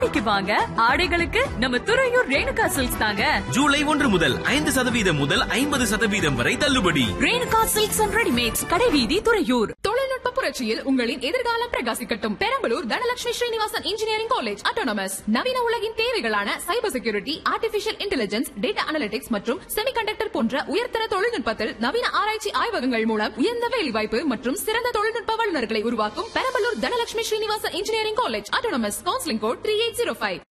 ஆடைக்கு வாங்க ஆடைகளுக்கு நம்ம துறையூர் ரேணுகா சில்க்ஸ் தாங்க ஜூலை ஒன்று முதல் ஐந்து சதவீதம் முதல் ஐம்பது சதவீதம் வரை தள்ளுபடி ரேணுகா சில்க்ஸ் அண்ட் ரெடிமேட்ஸ் கடைவீதி துறையூர் தொழில்நுட்ப புரட்சியில் உங்களின் எதிர்காலம் பிரகாசிக்கட்டும் Perambalur Dhanalakshmi Srinivasan engineering college autonomous நவீன உலகின் தேவைகளான cyber security artificial intelligence data analytics மற்றும் செமிகண்டக்டர் போன்ற உயர்தர தொழில்நுட்பத்தில் நவீன ஆராய்ச்சி ஆய்வகங்கள் மூலம் உயர்ந்த வேலைவாய்ப்பு மற்றும் சிறந்த தொழில்நுட்ப வல்லுநர்களை உருவாக்கும் Perambalur Dhanalakshmi Srinivasan engineering college autonomous counselling code three eight zero five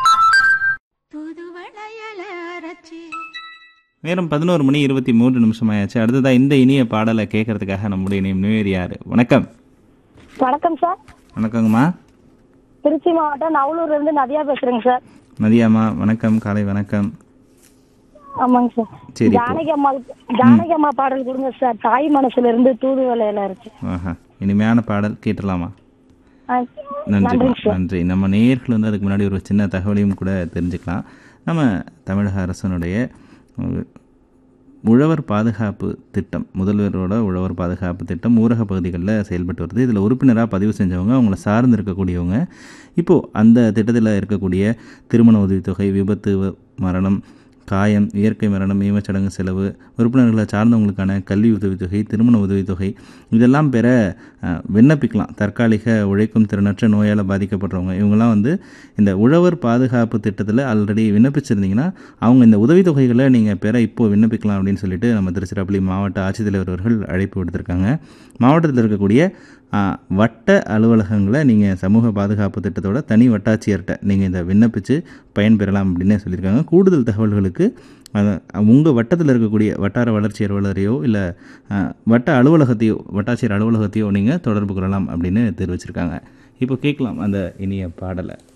புதுவளையல அரைச்சி நேரம் பதினோரு மணி இருபத்தி மூன்று நிமிஷம் ஆயாச்சு அடுத்ததாக இந்த இனிய பாடலை கேட்கறதுக்காக நம்முடைய நேம் நியூயர் யார் வணக்கம் வணக்கம் சார் வணக்கங்கம்மா திருச்சி மாவட்டம் நவலூர்ல இருந்து நதியா பேசுறேங்க சார் மதியாம்மா வணக்கம் காலை வணக்கம் ஆமாங்க சார் சரி, இப்போ- ஜானகி அம்மா ஜானகி அம்மா பாடல் கொடுங்க சார் தாய் மனசுல இருந்து தூதுவளையில இருக்கு ஆஹா இனிமையான பாடல் கேட்டலாமா ஆ, நன்றி நன்றிங்க சார் நன்றி நம்ம நேயர்கள் வந்து அதுக்கு முன்னாடி ஒரு சின்ன தகவலையும் கூட தெரிஞ்சுக்கலாம் நம்ம தமிழக அரசனுடைய ஒரு உழவர் பாதுகாப்பு திட்டம் முதல்வரோட உழவர் பாதுகாப்பு திட்டம் ஊரக பகுதிகளில் செயல்பட்டு வருது இதில் உறுப்பினராக பதிவு செஞ்சவங்க அவங்கள சார்ந்து இருக்கக்கூடியவங்க இப்போது அந்த திட்டத்தில் இருக்கக்கூடிய திருமண உதவித்தொகை விபத்து வ- மரணம் காயம் இயற்கை மரணம் ஈமச்சடங்கு செலவு உறுப்பினர்களை சார்ந்தவங்களுக்கான கல்வி உதவித்தொகை திருமண உதவித்தொகை இதெல்லாம் பெற அஹ், விண்ணப்பிக்கலாம் தற்காலிக உழைக்கும் திறனற்ற நோயால் பாதிக்கப்படுறவங்க இவங்கெல்லாம் வந்து இந்த உழவர் பாதுகாப்பு திட்டத்தில் ஆல்ரெடி விண்ணப்பிச்சிருந்தீங்கன்னா அவங்க இந்த உதவித்தொகைகளை நீங்கள் பெற இப்போ விண்ணப்பிக்கலாம் அப்படின்னு சொல்லிட்டு நம்ம திருச்சிராப்பள்ளி மாவட்ட ஆட்சித்தலைவர் அவர்கள் அழைப்பு விடுத்திருக்காங்க மாவட்டத்தில் இருக்கக்கூடிய அஹ், வட்ட அலுவலகங்களை நீங்கள் சமூக பாதுகாப்பு திட்டத்தோட தனி வட்டாட்சியர்கிட்ட நீங்கள் இதை விண்ணப்பித்து பயன்பெறலாம் அப்படின்னு சொல்லியிருக்காங்க கூடுதல் தகவல்களுக்கு உங்கள் வட்டத்தில் இருக்கக்கூடிய வட்டார வளர்ச்சி அலுவலரையோ இல்லை வட்ட அலுவலகத்தையோ வட்டாட்சியர் அலுவலகத்தையோ நீங்கள் தொடர்பு கொள்ளலாம் அப்படின்னு தெரிவிச்சிருக்காங்க இப்போ கேட்கலாம் அந்த இனிய பாடலை